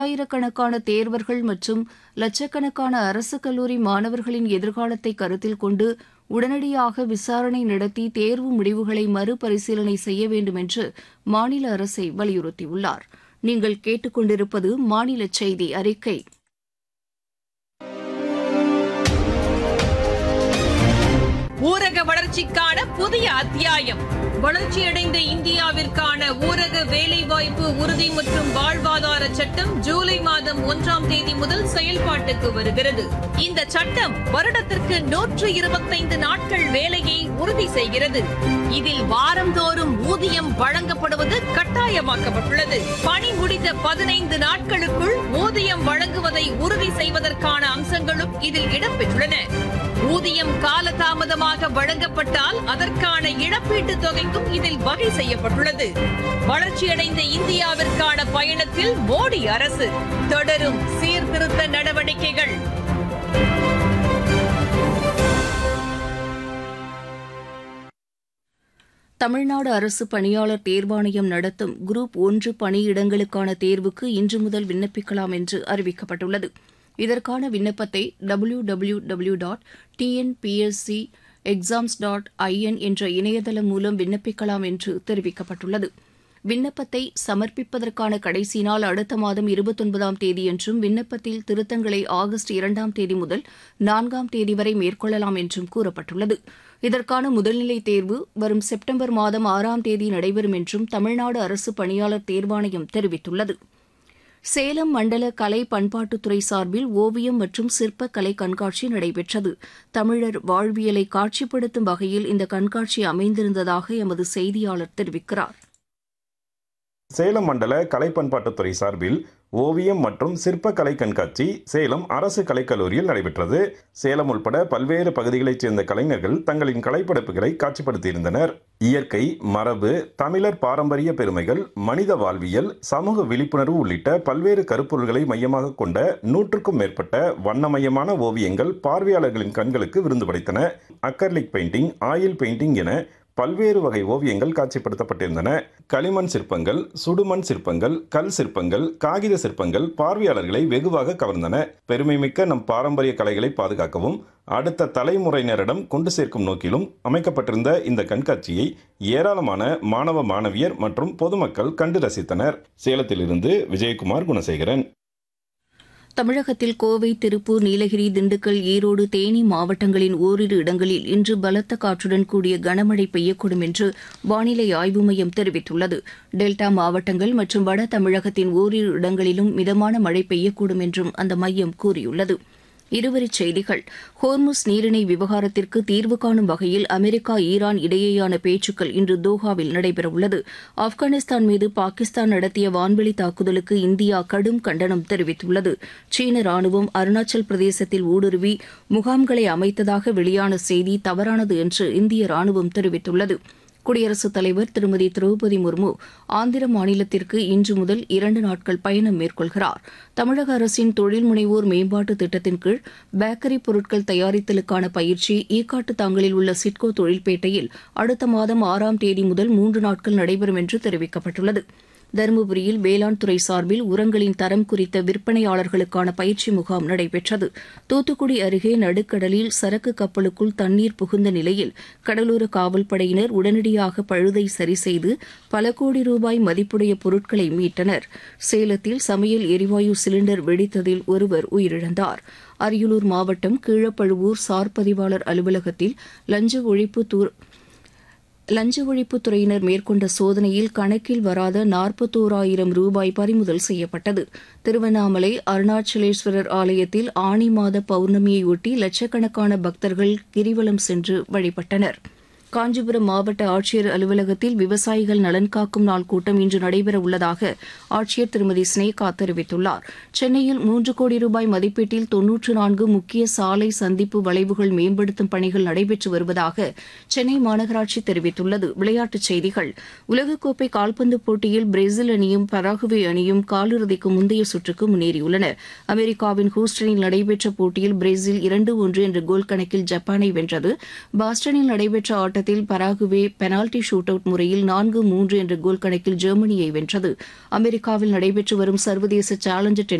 ஆயிரக்கணக்கான தேர்வர்கள் மற்றும் லட்சக்கணக்கான அரசு கல்லூரி மாணவர்களின் எதிர்காலத்தை கருத்தில் கொண்டு உடனடியாக விசாரணை நடத்தி தேர்வு முடிவுகளை மறுபரிசீலனை செய்ய வேண்டும் என்று மாநில அரசை வலியுறுத்தியுள்ளார் நீங்கள் கேட்டுக்கொண்டிருப்பது மாநில செய்தி அறிக்கை ஊரக வளர்ச்சிக்கான புதிய அத்தியாயம் வளர்ச்சியடைந்த இந்தியாவிற்கான ஊரக வேலைவாய்ப்பு உறுதி மற்றும் வாழ்வாதார சட்டம் ஜூலை மாதம் ஒன்றாம் தேதி முதல் செயல்பாட்டுக்கு வருகிறது இந்த சட்டம் வருடத்திற்கு நூற்று இருபத்தைந்து நாட்கள் வேலையை உறுதி செய்கிறது இதில் வாரந்தோறும் ஊதியம் வழங்கப்படுவது கட்டாயமாக்கப்பட்டுள்ளது பணி முடிந்த பதினைந்து நாட்களுக்குள் ஊதியம் வழங்குவதை உறுதி செய்வதற்கான அம்சங்களும் இதில் இடம்பெற்றுள்ளன ஊதியம் காலதாமதமாக வழங்கப்பட்டால் அதற்கான இழப்பீட்டுத் தொகைக்கும் இதில் வகை செய்யப்பட்டுள்ளது வளர்ச்சியடைந்த இந்தியாவிற்கான பயணத்தில் மோடி அரசு தொடரும் சீர்திருத்த நடவடிக்கைகள் தமிழ்நாடு அரசு பணியாளர் தேர்வாணையம் நடத்தும் குரூப் ஒன்று பணியிடங்களுக்கான தேர்வுக்கு இன்று முதல் விண்ணப்பிக்கலாம் என்று அறிவிக்கப்பட்டுள்ளது இதற்கான விண்ணப்பத்தை W W W dot TNPSC exams dot IN என்ற இணையதளம் மூலம் விண்ணப்பிக்கலாம் என்று தெரிவிக்கப்பட்டுள்ளது விண்ணப்பத்தை சமர்ப்பிப்பதற்கான கடைசி நாள் அடுத்த மாதம் இருபத்தொன்பதாம் தேதி என்றும் விண்ணப்பத்தில் திருத்தங்களை ஆகஸ்ட் இரண்டாம் தேதி முதல் நான்காம் தேதி வரை மேற்கொள்ளலாம் என்றும் கூறப்பட்டுள்ளது இதற்கான முதல்நிலை தேர்வு வரும் செப்டம்பர் மாதம் ஆறாம் தேதி நடைபெறும் என்றும் தமிழ்நாடு அரசு பணியாளர் தேர்வாணையம் தெரிவித்துள்ளது சேலம் மண்டல கலை பண்பாட்டுத்துறை சார்பில் ஓவியம் மற்றும் சிற்ப கலை கண்காட்சி நடைபெற்றது தமிழர் வாழ்வியலை காட்சிப்படுத்தும் வகையில் இந்த கண்காட்சி அமைந்திருந்ததாக எமது செய்தியாளர் தெரிவிக்கிறார் சேலம் மண்டல கலை பண்பாட்டுத்துறை சார்பில் ஓவியம் மற்றும் சிற்ப கலை கண்காட்சி சேலம் அரசு கலைக்கல்லூரியில் நடைபெற்றது சேலம் உள்பட பல்வேறு பகுதிகளைச் சேர்ந்த கலைஞர்கள் தங்களின் கலைப்படைப்புகளை காட்சிப்படுத்தியிருந்தனர் இயற்கை மரபு தமிழர் பாரம்பரிய பெருமைகள் மனித வாழ்வியல் சமூக விழிப்புணர்வு உள்ளிட்ட பல்வேறு கருப்பொருள்களை மையமாக கொண்ட நூற்றுக்கும் மேற்பட்ட வண்ணமயமான ஓவியங்கள் பார்வையாளர்களின் கண்களுக்கு விருந்து படைத்தன அக்கர்லிக் பெயிண்டிங் ஆயில் பெயிண்டிங் என பல்வேறு வகை ஓவியங்கள் காட்சிப்படுத்தப்பட்டிருந்தன களிமண் சிற்பங்கள் சுடுமண் சிற்பங்கள் கல் சிற்பங்கள் காகித சிற்பங்கள் பார்வையாளர்களை வெகுவாக கவர்ந்தன பெருமைமிக்க நம் பாரம்பரிய கலைகளை பாதுகாக்கவும் அடுத்த தலைமுறையினரிடம் கொண்டு சேர்க்கும் நோக்கிலும் அமைக்கப்பட்டிருந்த இந்த கண்காட்சியை ஏராளமான மாணவ மாணவியர் மற்றும் பொதுமக்கள் கண்டு ரசித்தனர் சேலத்திலிருந்து விஜயகுமார் குணசேகரன் தமிழகத்தில் கோவை திருப்பூர் நீலகிரி திண்டுக்கல் ஈரோடு தேனி மாவட்டங்களின் ஓரிரு இடங்களில் இன்று பலத்த காற்றுடன் கூடிய கனமழை பெய்யக்கூடும் என்று வானிலை ஆய்வு மையம் தெரிவித்துள்ளது டெல்டா மாவட்டங்கள் மற்றும் வட தமிழகத்தின் ஓரிரு இடங்களிலும் மிதமான மழை பெய்யக்கூடும் என்றும் அந்த மையம் கூறியுள்ளது இருவரிச் செய்திகள் ஹோர்முஸ் நீரிணை விவகாரத்திற்கு தீர்வு காணும் வகையில் அமெரிக்கா ஈரான் இடையேயான பேச்சுக்கள் இன்று தோஹாவில் நடைபெறவுள்ளது ஆப்கானிஸ்தான் மீது பாகிஸ்தான் நடத்திய வான்வெளி தாக்குதலுக்கு இந்தியா கடும் கண்டனம் தெரிவித்துள்ளது சீன ராணுவம் அருணாச்சல் பிரதேசத்தில் ஊடுருவி முகாம்களை அமைத்ததாக வெளியான செய்தி தவறானது என்று இந்திய ராணுவம் தெரிவித்துள்ளது குடியரசுத் தலைவர் திருமதி திரௌபதி முர்மு ஆந்திர மாநிலத்திற்கு இன்று முதல் இரண்டு நாட்கள் பயணம் மேற்கொள்கிறார் தமிழக அரசின் தொழில் முனைவோர் மேம்பாட்டு திட்டத்தின் கீழ் பேக்கரி பொருட்கள் தயாரித்தலுக்கான பயிற்சி ஈக்காட்டு தாங்கலில் உள்ள சிட்கோ தொழில்பேட்டையில் அடுத்த மாதம் ஆறாம் தேதி முதல் மூன்று நாட்கள் நடைபெறும் என்று தெரிவிக்கப்பட்டுள்ளது தருமபுரியில் வேளாண் துறை சார்பில் உரங்களின் தரம் குறித்த விற்பனையாளர்களுக்கான பயிற்சி முகாம் நடைபெற்றது தூத்துக்குடி அருகே நடுக்கடலில் சரக்கு கப்பலுக்குள் தண்ணீர் புகுந்த நிலையில் கடலோர காவல்படையினர் உடனடியாக பழுதை சரி செய்து பல கோடி ரூபாய் மதிப்புடைய பொருட்களை மீட்டனர் சேலத்தில் சமையல் எரிவாயு சிலிண்டர் வெடித்ததில் ஒருவர் உயிரிழந்தார் அரியலூர் மாவட்டம் கீழப்பழுவூர் சார் பதிவாளர் அலுவலகத்தில் லஞ்ச ஒழிப்பு தூர் லஞ்ச ஒழிப்புத்துறையினர் மேற்கொண்ட சோதனையில் கணக்கில் வராத நாற்பத்தோராயிரம் ரூபாய் பறிமுதல் செய்யப்பட்டது திருவண்ணாமலை அருணாச்சலேஸ்வரர் ஆலயத்தில் ஆனி மாத பௌர்ணமியையொட்டி லட்சக்கணக்கான பக்தர்கள் கிரிவலம் சென்று வழிபட்டனர் காஞ்சிபுரம் மாவட்ட ஆட்சியர் அலுவலகத்தில் விவசாயிகள் நலன் காக்கும் நாள் கூட்டம் இன்று நடைபெற உள்ளதாக ஆட்சியர் திருமதி ஸ்னேகா தெரிவித்துள்ளார் சென்னையில் மூன்று கோடி ரூபாய் மதிப்பீட்டில் தொன்னூற்று நான்கு முக்கிய சாலை சந்திப்பு வளைவுகள் மேம்படுத்தும் பணிகள் நடைபெற்று வருவதாக சென்னை மாநகராட்சி தெரிவித்துள்ளது விளையாட்டுச் செய்திகள் உலகக்கோப்பை கால்பந்து போட்டியில் பிரேசில் அணியும் பராகுவே அணியும் காலிறுதிக்கு முந்தைய சுற்றுக்கு முன்னேறியுள்ளன அமெரிக்காவின் ஹூஸ்டனில் நடைபெற்ற போட்டியில் பிரேசில் இரண்டு ஒன்று என்ற கோல் கணக்கில் ஜப்பானை வென்றது பாஸ்டனில் நடைபெற்ற ஆட்டத்தில் ஆட்டத்தில் பராகுவே பெனால்டி ஷூட் அவுட் முறையில் நான்கு மூன்று என்ற கோல் கணக்கில் ஜெர்மனியை வென்றது அமெரிக்காவில் நடைபெற்று வரும் சர்வதேச சேலஞ்சர்